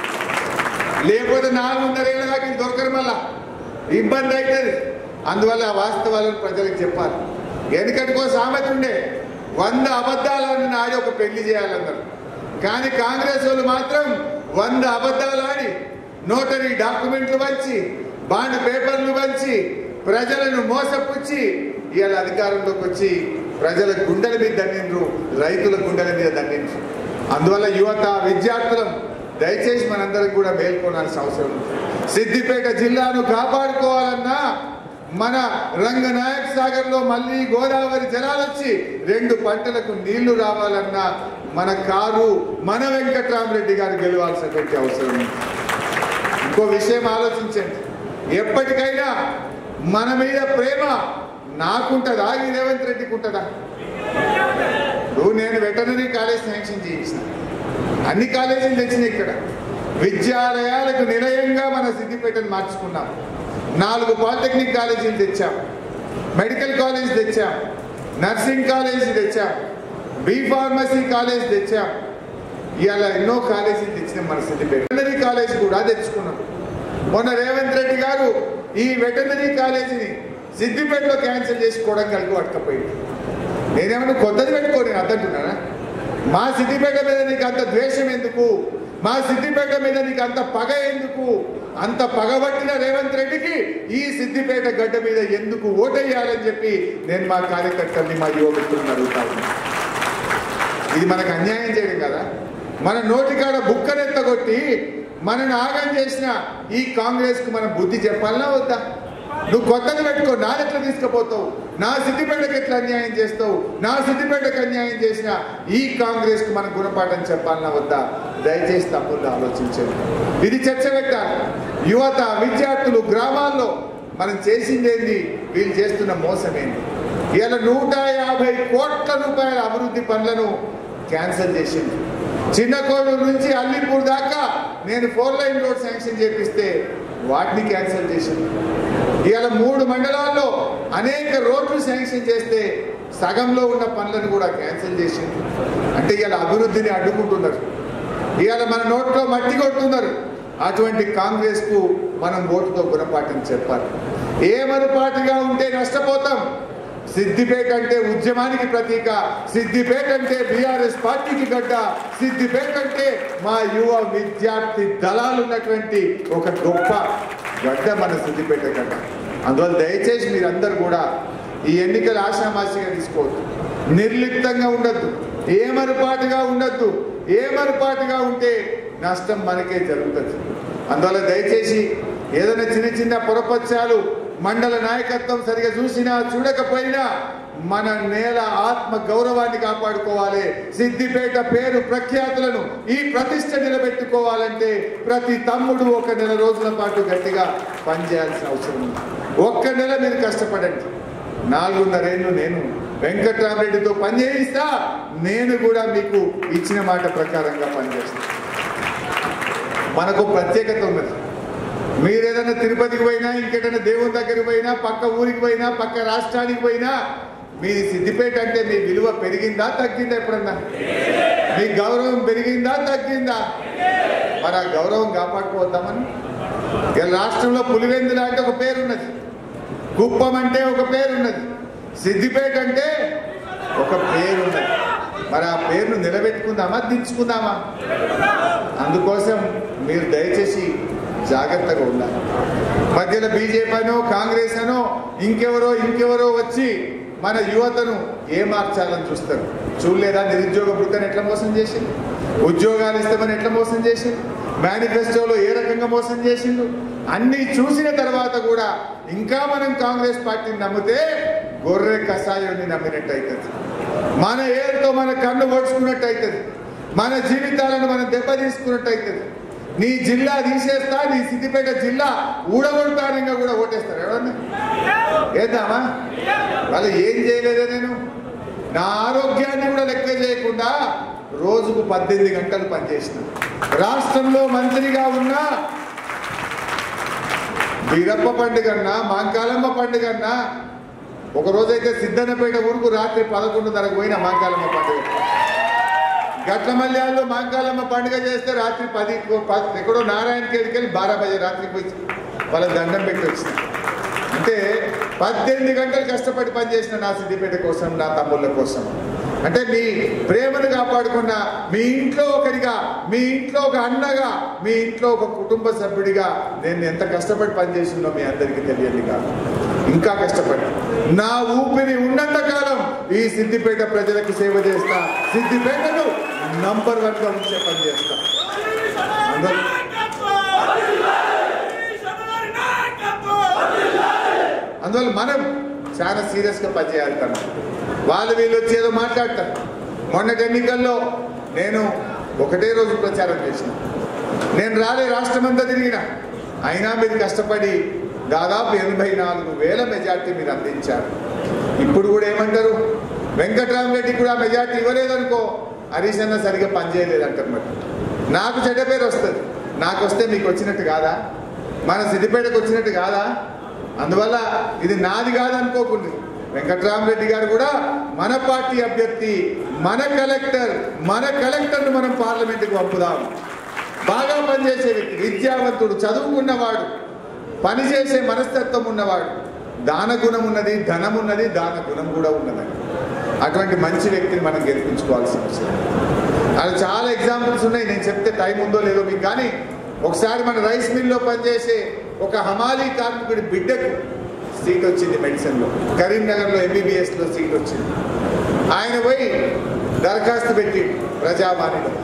లేకపోతే నాలుగున్నరేళ్ళ దాకా ఇది దొరకరు మళ్ళా ఇబ్బంది అవుతుంది అందువల్ల ఆ వాస్తవాలను ప్రజలకు చెప్పాలి ఎందుకంటే సామెత ఉండే వంద అబద్ధాలను ఆడి ఒక పెళ్లి చేయాలన్నారు కానీ కాంగ్రెస్ వాళ్ళు మాత్రం వంద అబద్ధాలు ఆడి నోటరీ డాక్యుమెంట్లు వంచి బాండ్ పేపర్లు వంచి ప్రజలను మోసపుచ్చి ఇవాళ అధికారంలోకి వచ్చి ప్రజల గుండెల మీద దండిండ్రు రైతుల గుండెల మీద దండిండ్రు అందువల్ల యువత విద్యార్థులం దయచేసి మనందరం కూడా మేల్కొనాల్సిన అవసరం ఉంది సిద్దిపేట జిల్లాను కాపాడుకోవాలన్నా మన రంగనాయక్ సాగర్ లో మళ్ళీ గోదావరి జలాలు వచ్చి రెండు పంటలకు నీళ్లు రావాలన్నా మన కారు మన వెంకట్రామరెడ్డి గారు గెలవాల్సినటువంటి అవసరం ఉంది ఇంకో విషయం ఆలోచించండి ఎప్పటికైనా మన మీద ప్రేమ నాకుంటదా ఈ రేవంత్ రెడ్డికి ఉంటుందా నువ్వు నేను వెటనరీ కాలేజ్ శాంక్షన్ చేయించిన అన్ని కాలేజీలు తెచ్చిన ఇక్కడ విద్యాలయాలకు నిలయంగా మన సిద్దిపేటను మార్చుకున్నాం నాలుగు పాలిటెక్నిక్ కాలేజీలు తెచ్చాం మెడికల్ కాలేజ్ తెచ్చాం నర్సింగ్ కాలేజ్ తెచ్చాం బి ఫార్మసీ కాలేజ్ తెచ్చాం ఇవాళ ఎన్నో కాలేజీలు తెచ్చినాం మన సిద్దిపేట వెటనరీ కాలేజ్ కూడా తెచ్చుకున్నాం మొన్న రేవంత్ రెడ్డి గారు ఈ వెటనరీ కాలేజీని సిద్దిపేటలో క్యాన్సిల్ చేసి కొడంగల్కి పట్టుకపోయింది నేనేమన్నా కొత్తది పెట్టుకో నేను అద్దంటున్నానా మా సిద్దిపేట మీద నీకు అంత ద్వేషం ఎందుకు మా సిద్దిపేట మీద నీకు అంత పగ ఎందుకు అంత పగబట్టిన రేవంత్ రెడ్డికి ఈ సిద్దిపేట గడ్డ మీద ఎందుకు ఓటేయాలని చెప్పి నేను మా కార్యకర్తల్ని మా యువకులను అడుగుతా ఉన్నా. ఇది మనకు అన్యాయం చేయడం కదా మన నోటికాడ బుక్కనెత్తగొట్టి మనను ఆగం చేసిన ఈ కాంగ్రెస్ కు మనం బుద్ధి చెప్పాలనా వద్దా నువ్వు కొత్తది పెట్టుకో నా ఎట్లా తీసుకుపోతావు నా సిద్దిపేటకి ఎట్లా అన్యాయం చేస్తావు నా సిద్దిపేటకు అన్యాయం చేసిన ఈ కాంగ్రెస్ కు మనం గుణపాఠం చెప్పాలనా వద్దా దయచేసి తప్పులు ఆలోచించండి ఇది చర్చ పెట్టాలి యువత విద్యార్థులు గ్రామాల్లో మనం చేసిందేంది వీళ్ళు చేస్తున్న మోసం ఏంది ఇవాళ నూట యాభై కోట్ల రూపాయల అభివృద్ధి పనులను క్యాన్సిల్ చేసింది చిన్న కోడూరు నుంచి అల్లిపూర్ దాకా నేను ఫోర్ లైన్ రోడ్ శాంక్షన్ చేపిస్తే వాటిని క్యాన్సిల్ చేసింది ఇవాళ మూడు మండలాల్లో అనేక రోడ్లు శాంక్షన్ చేస్తే సగంలో ఉన్న పనులను కూడా క్యాన్సిల్ చేసింది అంటే ఇవాళ అభివృద్ధిని అడ్డుకుంటున్నారు ఇవాళ మన నోట్లో మట్టి కొట్టున్నారు అటువంటి కాంగ్రెస్ కు మనం ఓటుతో గుణపాఠం చెప్పాలి ఏ మరుపాటుగా ఉంటే నష్టపోతాం సిద్దిపేట అంటే ఉద్యమానికి ప్రతీక సిద్దిపేట అంటే బీఆర్ఎస్ పార్టీకి గడ్డ సిద్దిపేట అంటే మా యువ విద్యార్థి దళాలు ఉన్నటువంటి ఒక గొప్ప గడ్డ మన సిద్దిపేట గడ్డ అందువల్ల దయచేసి మీరందరూ కూడా ఈ ఎన్నికలు ఆశామాసిగా తీసుకోవద్దు నిర్లిప్తంగా ఉండద్దు ఏమరుపాటుగా ఉండద్దు ఏమరుపాటుగా ఉంటే నష్టం మనకే జరుగుతుంది అందువల్ల దయచేసి ఏదైనా చిన్న చిన్న పొరపత్యాలు మండల నాయకత్వం సరిగా చూసినా చూడకపోయినా మన నేల ఆత్మ గౌరవాన్ని కాపాడుకోవాలి సిద్దిపేట పేరు ప్రఖ్యాతులను ఈ ప్రతిష్ట నిలబెట్టుకోవాలంటే ప్రతి తమ్ముడు ఒక నెల రోజుల పాటు గట్టిగా పనిచేయాల్సిన అవసరం ఉంది ఒక్క నెల మీరు కష్టపడండి నాలుగున్నరేళ్ళు నేను వెంకట్రామరెడ్డితో పని చేయిస్తా నేను కూడా మీకు ఇచ్చిన మాట ప్రకారంగా పనిచేస్తాను మనకు ప్రత్యేకత ఉన్నది మీరు ఏదైనా తిరుపతికి పోయినా ఇంకేదైనా దేవుని దగ్గరికి పోయినా పక్క ఊరికి పోయినా పక్క రాష్ట్రానికి పోయినా మీ సిద్దిపేట అంటే మీ విలువ పెరిగిందా తగ్గిందా ఎప్పుడన్నా మీ గౌరవం పెరిగిందా తగ్గిందా మరి ఆ గౌరవం కాపాడుకోవద్దామని ఇక రాష్ట్రంలో పులివెందుల అంటే ఒక పేరు ఉన్నది కుప్పం అంటే ఒక పేరు ఉన్నది సిద్దిపేట అంటే ఒక పేరు ఉన్నది మరి ఆ పేరును నిలబెట్టుకుందామా దించుకుందామా అందుకోసం మీరు దయచేసి జాగ్రత్తగా ఉండాలి మధ్యలో బీజేపీ అనో కాంగ్రెస్ అనో ఇంకెవరో ఇంకెవరో వచ్చి మన యువతను ఏ మార్చాలని చూస్తారు చూడలేదా నిరుద్యోగ వృత్తిని ఎట్లా మోసం చేసింది ఉద్యోగాలు ఇస్తామని ఎట్లా మోసం చేసింది మేనిఫెస్టోలో ఏ రకంగా మోసం చేసిండు అన్ని చూసిన తర్వాత కూడా ఇంకా మనం కాంగ్రెస్ పార్టీని నమ్మితే గొర్రె కషాయాన్ని నమ్మినట్టు అవుతుంది మన ఏరుతో మన కన్ను పొడుచుకున్నట్టు అవుతుంది మన జీవితాలను మనం దెబ్బ తీసుకున్నట్టు అవుతుంది నీ జిల్లా తీసేస్తా నీ సిద్దిపేట జిల్లా ఊడగొడతానంగా కూడా ఓటేస్తారు ఎవరన్నా ఏద్దామా వాళ్ళు ఏం చేయలేదే నేను నా ఆరోగ్యాన్ని కూడా లెక్క చేయకుండా రోజుకు పద్దెనిమిది గంటలు పనిచేసిన రాష్ట్రంలో మంత్రిగా ఉన్నా వీరప్ప పండుగ అన్నా మాంకాలమ్మ పండుగ అన్నా ఒక రోజైతే సిద్ధన్నపేట ఊరుకు రాత్రి పదకొండున్నరకు పోయిన మాంకాలమ్మ పండుగ గట్లమల్యాల్లో మాంకాలమ్మ పండుగ చేస్తే రాత్రి పది ప- ఎక్కడో నారాయణ కేడికెళ్ళి బారా బజే రాత్రికి పోయి వాళ్ళ దండం పెట్టి వచ్చిన అంటే పద్దెనిమిది గంటలు కష్టపడి పనిచేసిన నా సిద్దిపేట కోసం నా తమ్ముళ్ళ కోసం అంటే మీ ప్రేమను కాపాడుకున్న మీ ఇంట్లో ఒకరిగా మీ ఇంట్లో ఒక అన్నగా మీ ఇంట్లో ఒక కుటుంబ సభ్యుడిగా నేను ఎంత కష్టపడి పనిచేసిందో మీ అందరికీ తెలియంది కాదు ఇంకా కష్టపడి నా ఊపిరి ఉన్నంత కాలం ఈ సిద్దిపేట ప్రజలకు సేవ చేస్తా సిద్దిపేటను నంబర్ వన్ గా ఉంచే పని చేస్తా అందరూ అందువల్ల మనం చాలా సీరియస్ గా పనిచేయాలి తను వాళ్ళు వీళ్ళు వచ్చి ఏదో మాట్లాడతారు మొన్నటి ఎన్నికల్లో నేను ఒకటే రోజు ప్రచారం చేసిన నేను రాలే రాష్ట్రం అంతా తిరిగిన అయినా మీరు కష్టపడి దాదాపు ఎనభై నాలుగు వేల మెజార్టీ మీరు అందించారు ఇప్పుడు కూడా ఏమంటారు వెంకటరామరెడ్డి కూడా మెజార్టీ ఇవ్వలేదనుకో హరీష్ అన్న సరిగా పనిచేయలేదు అంటారు మరి నాకు చెడ్డ పేరు వస్తుంది నాకు వస్తే మీకు వచ్చినట్టు కాదా మన సిద్దిపేటకు వచ్చినట్టు కాదా అందువల్ల ఇది నాది కాదనుకోకుండా వెంకట్రామరెడ్డి గారు కూడా మన పార్టీ అభ్యర్థి మన కలెక్టర్ మన కలెక్టర్ను మనం పార్లమెంటుకు పంపుదాం బాగా పనిచేసే వ్యక్తి విద్యావంతుడు చదువుకున్నవాడు పనిచేసే మనస్తత్వం ఉన్నవాడు దాన గుణం ఉన్నది ధనం ఉన్నది దాన గుణం కూడా ఉన్నదని అటువంటి మంచి వ్యక్తిని మనం గెలిపించుకోవాల్సిన అవసరం అలా చాలా ఎగ్జాంపుల్స్ ఉన్నాయి నేను చెప్తే టైం ఉందో లేదో మీకు కానీ ఒకసారి మన రైస్ మిల్లో పనిచేసే ఒక హమాలీ కార్మికుడి బిడ్డకు సీట్ వచ్చింది మెడిసిన్లో కరీంనగర్లో ఎంబీబీఎస్లో సీట్ వచ్చింది ఆయన పోయి దరఖాస్తు పెట్టి ప్రజావాణిలో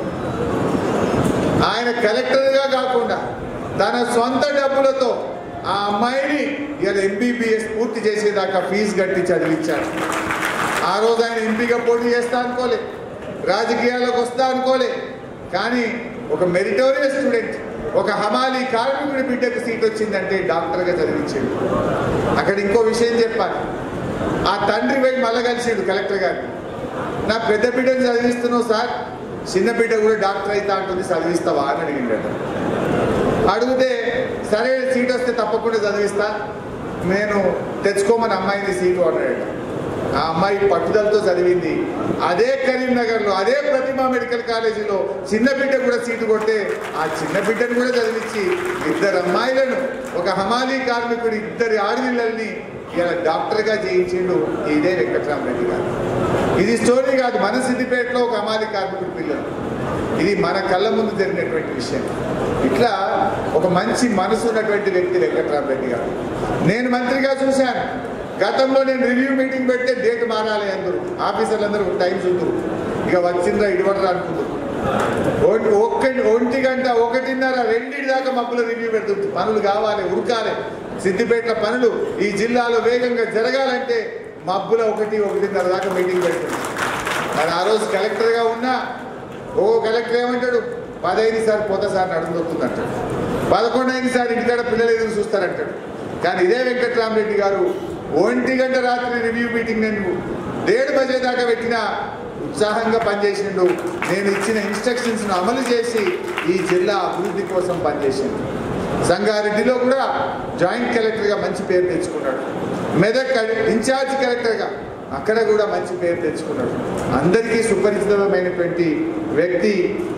ఆయన కలెక్టర్గా కాకుండా తన సొంత డబ్బులతో ఆ అమ్మాయిని ఇలా ఎంబీబీఎస్ పూర్తి చేసేదాకా ఫీజు కట్టి చదివించాడు ఆ రోజు ఆయన ఎంపీగా పోటీ చేస్తా అనుకోలే రాజకీయాల్లోకి వస్తా అనుకోలే కానీ ఒక మెరిటోరియస్ స్టూడెంట్ ఒక హమాలీ కార్మికుడి బిడ్డకు సీట్ వచ్చిందంటే డాక్టర్గా చదివించాడు అక్కడ ఇంకో విషయం చెప్పాలి ఆ తండ్రి పోయి మళ్ళా కలిసాడు కలెక్టర్ గారు నా పెద్ద బిడ్డను చదివిస్తున్నావు సార్ చిన్న బిడ్డ కూడా డాక్టర్ అయితే అంటుంది చదివిస్తావా అని అడిగిండట అడిగితే సరే సీట్ వస్తే తప్పకుండా చదివిస్తా నేను తెచ్చుకోమని అమ్మాయిని సీటు అన్నాడట ఆ అమ్మాయి పట్టుదలతో చదివింది అదే కరీంనగర్లో అదే ప్రతిమా మెడికల్ కాలేజీలో చిన్న బిడ్డ కూడా సీటు కొడితే ఆ చిన్న బిడ్డను కూడా చదివించి ఇద్దరు అమ్మాయిలను ఒక హమాలీ కార్మికుడు ఇద్దరి ఆడపిల్లల్ని ఇలా డాక్టర్గా చేయించిండు ఇదే వెంకట్రామరెడ్డి గారు ఇది స్టోరీ కాదు మన సిద్దిపేటలో ఒక హమాలీ కార్మికుడి పిల్లలు ఇది మన కళ్ళ ముందు జరిగినటువంటి విషయం ఇట్లా ఒక మంచి మనసు ఉన్నటువంటి వ్యక్తి వెంకట్రామరెడ్డి గారు నేను మంత్రిగా చూశాను గతంలో నేను రివ్యూ మీటింగ్ పెడితే డేట్ మారాలి అందరూ ఆఫీసర్లు అందరూ టైం చూద్దరు ఇక వచ్చిందా ఇడవడరా అనుకుంటారు ఒంటి ఒక్కటి ఒంటి గంట ఒకటిన్నర రెండింటి దాకా మబ్బుల రివ్యూ పెడుతుంది పనులు కావాలి ఉరకాలి సిద్దిపేట పనులు ఈ జిల్లాలో వేగంగా జరగాలంటే మబ్బుల ఒకటి ఒకటిన్నర దాకా మీటింగ్ పెడుతుంది మరి ఆ రోజు కలెక్టర్గా ఉన్నా ఓ కలెక్టర్ ఏమంటాడు పదైదు సార్ పోతా సార్ నడుము దొరుకుతుంది అంటాడు పదకొండు అయింది సార్ ఇంటికాడ పిల్లలు ఎదురు చూస్తారంటాడు కానీ ఇదే వెంకట్రామరెడ్డి గారు ఒంటి గంట రాత్రి రివ్యూ మీటింగ్ నేను డేడు బజే దాకా పెట్టినా ఉత్సాహంగా పనిచేసిండు నేను ఇచ్చిన ఇన్స్ట్రక్షన్స్ అమలు చేసి ఈ జిల్లా అభివృద్ధి కోసం పనిచేసిండు సంగారెడ్డిలో కూడా జాయింట్ కలెక్టర్గా మంచి పేరు తెచ్చుకున్నాడు మెదక్ ఇన్ఛార్జ్ కలెక్టర్గా అక్కడ కూడా మంచి పేరు తెచ్చుకున్నాడు అందరికీ సుపరిచితమైనటువంటి వ్యక్తి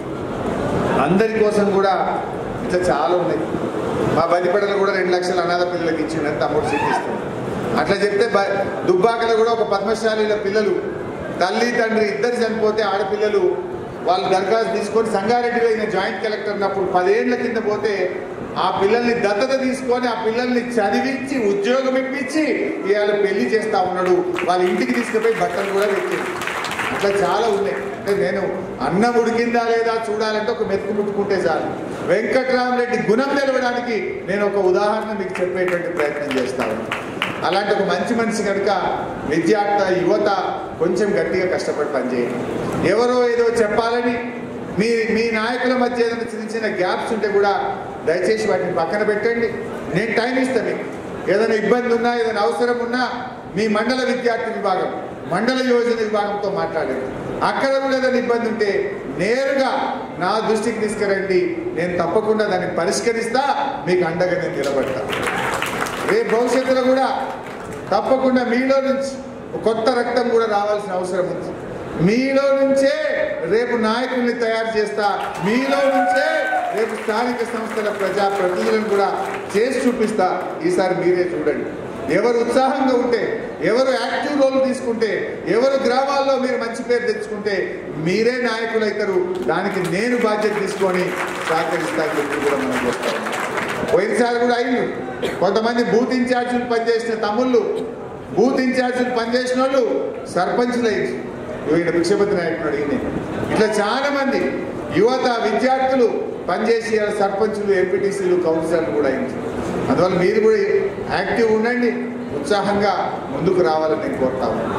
అందరి కోసం కూడా ఇట్లా చాలా ఉన్నాయి మా బదిపడలు కూడా రెండు లక్షల అనాథ పిల్లలకి ఇచ్చిండని తమ్ముడు సిద్ధిస్తాడు అట్లా చెప్తే బ- దుబ్బాకలో కూడా ఒక పద్మశాలీల పిల్లలు తల్లి తండ్రి ఇద్దరు చనిపోతే ఆడపిల్లలు వాళ్ళు దరఖాస్తు తీసుకొని సంగారెడ్డిలో అయిన జాయింట్ కలెక్టర్ ఉన్నప్పుడు పదేళ్ల కింద పోతే ఆ పిల్లల్ని దత్తత తీసుకొని ఆ పిల్లల్ని చదివించి ఉద్యోగం ఇప్పించి ఇవాళ పెళ్లి చేస్తా ఉన్నాడు వాళ్ళ ఇంటికి తీసుకుపోయి బట్టలు కూడా పెట్టాడు అట్లా చాలా ఉన్నాయి అంటే నేను అన్నం ఉడికిందా లేదా చూడాలంటే ఒక మెతుకు ముట్టుకుంటే చాలు వెంకట్రామరెడ్డి గుణం తెలవడానికి నేను ఒక ఉదాహరణ మీకు చెప్పేటువంటి ప్రయత్నం చేస్తాను అలాంటి ఒక మంచి మనిషి కనుక విద్యార్థి యువత కొంచెం గట్టిగా కష్టపడి పనిచేయండి ఎవరో ఏదో చెప్పాలని మీ మీ నాయకుల మధ్య ఏదైనా చిన్న చిన్న గ్యాప్స్ ఉంటే కూడా దయచేసి వాటిని పక్కన పెట్టండి నేను టైం ఇస్తాను మీకు ఏదైనా ఇబ్బంది ఉన్నా ఏదైనా అవసరం ఉన్నా మీ మండల విద్యార్థి విభాగం మండల యోజన విభాగంతో మాట్లాడండి అక్కడ కూడా ఏదైనా ఇబ్బంది ఉంటే నేరుగా నా దృష్టికి తీసుకురండి నేను తప్పకుండా దాన్ని పరిష్కరిస్తా మీకు అండగా నేను నిలబడతా రేపు భవిష్యత్తులో కూడా తప్పకుండా మీలో నుంచి ఒక కొత్త రక్తం కూడా రావాల్సిన అవసరం ఉంది మీలో నుంచే రేపు నాయకుల్ని తయారు చేస్తా మీలో నుంచే రేపు స్థానిక సంస్థల ప్రజా ప్రతినిధులను కూడా చేసి చూపిస్తా ఈసారి మీరే చూడండి ఎవరు ఉత్సాహంగా ఉంటే ఎవరు యాక్టివ్ రోల్ తీసుకుంటే ఎవరు గ్రామాల్లో మీరు మంచి పేరు తెచ్చుకుంటే మీరే నాయకులు అవుతారు దానికి నేను బాధ్యత తీసుకొని సహకరిస్తాను చెప్పి కూడా మనం చెప్తాం పోయినసారి కూడా అయింది కొంతమంది బూత్ ఇన్ఛార్జీలు పనిచేసిన తమ్ముళ్ళు బూత్ ఇన్ఛార్జీలు పనిచేసిన వాళ్ళు సర్పంచులు అయింది ఈయన భిక్షపతి నాయకుడు అడిగింది ఇట్లా చాలా మంది యువత విద్యార్థులు పనిచేసి ఇలా సర్పంచులు ఎంపీటీసీలు కౌన్సిలర్లు కూడా అయింది అందువల్ల మీరు కూడా యాక్టివ్ ఉండండి ఉత్సాహంగా ముందుకు రావాలని నేను కోరుతా ఉన్నాను.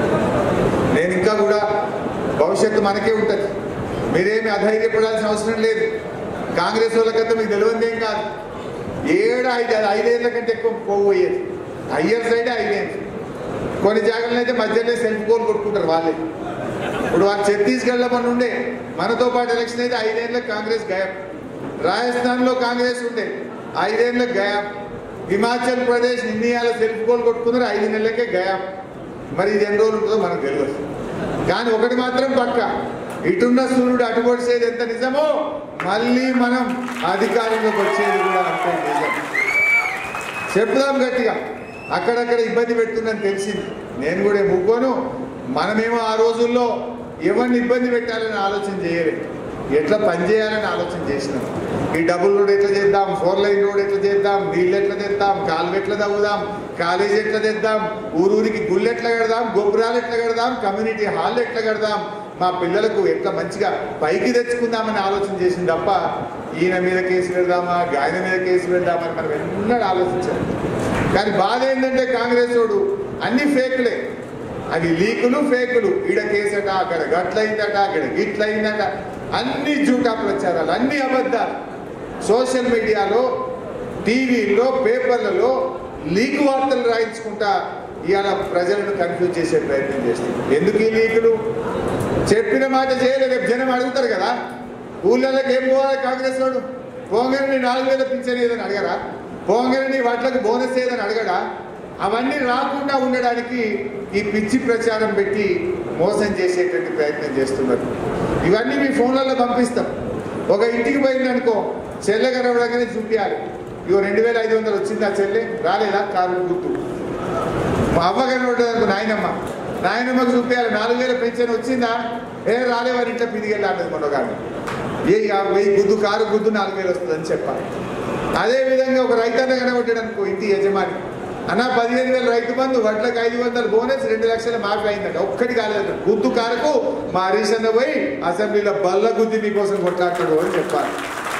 నేను ఇంకా కూడా భవిష్యత్తు మనకే ఉంటుంది మీరేమి అధైర్యపడాల్సిన అవసరం లేదు కాంగ్రెస్ వాళ్ళకంతా మీకు తెలియదు ఏం కాదు ఏడు ఐదు ఐదేళ్ల కంటే ఎక్కువ పోయేది హయ్యర్ సైడే ఐదేళ్ళు కొన్ని జాగాలను అయితే మధ్యలో సెల్ఫ్ గోల్ కొట్టుకుంటారు వాళ్ళే ఇప్పుడు వాళ్ళు ఛత్తీస్గఢ్లో మన ఉండే మనతో పాటు ఎలక్షన్ అయితే ఐదేళ్ళకి కాంగ్రెస్ గయాప్ రాజస్థాన్లో కాంగ్రెస్ ఉండే ఐదేళ్ళకి గయాప్ హిమాచల్ ప్రదేశ్ ఇండియాలో సెల్ఫ్ గోల్ కొట్టుకున్నారు ఐదు నెలలకే గయాప్ మరి ఇది ఎన్ని రోజులు ఉంటుందో మనకు తెలియదు కానీ ఒకటి మాత్రం పక్క ఇటున్న సూర్యుడు అటు పొడిచేది ఎంత నిజమో మళ్ళీ మనం అధికారంలోకి వచ్చేది కూడా అంతే నిజం చెప్దాం గట్టిగా అక్కడక్కడ ఇబ్బంది పెడుతుందని తెలిసింది నేను కూడా ముగ్గును మనమేమో ఆ రోజుల్లో ఎవరిని ఇబ్బంది పెట్టాలని ఆలోచన చేయలేదు ఎట్లా పని చేయాలని ఆలోచన చేసినాం ఈ డబుల్ రోడ్ ఎట్లా చేద్దాం ఫోర్ లైన్ రోడ్ ఎట్లా చేద్దాం నీళ్ళు ఎట్లా తెద్దాం కాలువ ఎట్లా తవ్వుదాం కాలేజ్ ఎట్లా తెద్దాం ఊరూరికి గుళ్ళు ఎట్లా కడదాం గోపురాలు ఎట్లా కడదాం కమ్యూనిటీ హాల్ ఎట్లా కడదాం మా పిల్లలకు ఎట్లా మంచిగా పైకి తెచ్చుకుందామని ఆలోచన చేసింది తప్ప ఈయన మీద కేసు పెడదామా ఆయన మీద కేసు పెడదామా అని మనం ఎన్నడూ ఆలోచించాలి కానీ బాధ ఏంటంటే కాంగ్రెస్ వాడు అన్ని ఫేకులే అవి లీకులు ఫేకులు ఈడ కేసట అక్కడ గట్లయిందట అక్కడ గిట్లయిందట అన్ని జూటా ప్రచారాలు అన్ని అబద్ధాలు సోషల్ మీడియాలో టీవీల్లో పేపర్లలో లీక్ వార్తలు రాయించుకుంటా ఇవాళ ప్రజలను కన్ఫ్యూజ్ చేసే ప్రయత్నం చేస్తుంది ఎందుకు ఈ లీకులు చెప్పిన మాట చేయలేదు రేపు జనం అడుగుతారు కదా ఊళ్ళలోకి ఏం పోవాలి కాంగ్రెస్ వాడు పోంగని నాలుగు వేల పింఛన్ ఏదని అడగరా పోంగని వాటికి బోనస్ ఏదని అడగడా అవన్నీ రాకుండా ఉండడానికి ఈ పిచ్చి ప్రచారం పెట్టి మోసం చేసేటువంటి ప్రయత్నం చేస్తున్నారు ఇవన్నీ మీ ఫోన్లలో పంపిస్తాం ఒక ఇంటికి పోయిందనుకో చెల్లె కనబడగానే చూపించాలి ఇగో రెండు వేల ఐదు వందలు వచ్చిందా చెల్లె రాలేదా కారు గుర్తు మా అవ్వ కనబడ్డదనుకో నాయనమ్మ నాయనమ్మకు చూపించాలి నాలుగు వేల పెన్షన్ వచ్చిందా ఏ రాలేవారి ఇంట్లో పిదిగెళ్ళి అన్నది మొన్న కానీ ఏ ఆ వెయ్యి గుద్దు కారు గుద్దు నాలుగు వేలు వస్తుందని చెప్పాలి అదే విధంగా ఒక రైతన్న కనబడ్డాడు అనుకో ఇంటి యజమాని అన్న పదిహేను వేల రైతు బంధు వడ్లకు ఐదు వందల బోనస్ రెండు లక్షల మాఫీ అయిందంట ఒక్కటి కాలేదు గుద్దు కారుకు మా హరీష్ అన్న పోయి అసెంబ్లీలో బల్ల గుద్ది మీకోసం కొట్లాడతాడు అని చెప్పాలి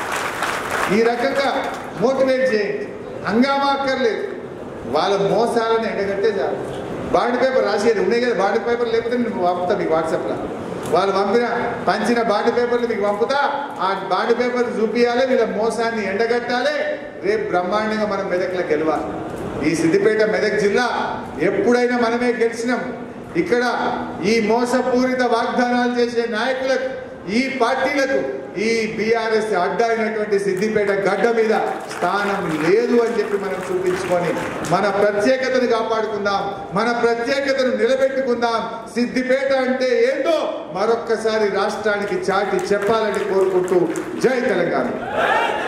ఈ రకంగా మోటివేట్ చేయండి హంగామా అక్కర్లేదు వాళ్ళ మోసాలను ఎండగట్టే చాలు బాండ్ పేపర్ రాసేది ఉన్నాయి కదా బాండ్ పేపర్ లేకపోతే నేను పంపుతా మీకు వాట్సాప్లో వాళ్ళు పంపిన పంచిన బాండ్ పేపర్లు మీకు పంపుతా ఆ బాండ్ పేపర్ చూపియాలి వీళ్ళ మోసాన్ని ఎండగట్టాలి రేపు బ్రహ్మాండంగా మనం మెదక్లో గెలవాలి ఈ సిద్దిపేట మెదక్ జిల్లా ఎప్పుడైనా మనమే గెలిచినాం ఇక్కడ ఈ మోసపూరిత వాగ్దానాలు చేసే నాయకులకు ఈ పార్టీలకు ఈ బీఆర్ఎస్ అడ్డా అయినటువంటి సిద్దిపేట గడ్డ మీద స్థానం లేదు అని చెప్పి మనం చూపించుకొని మన ప్రత్యేకతను కాపాడుకుందాం మన ప్రత్యేకతను నిలబెట్టుకుందాం సిద్దిపేట అంటే ఏంటో మరొక్కసారి రాష్ట్రానికి చాటి చెప్పాలని కోరుకుంటూ జై తెలంగాణ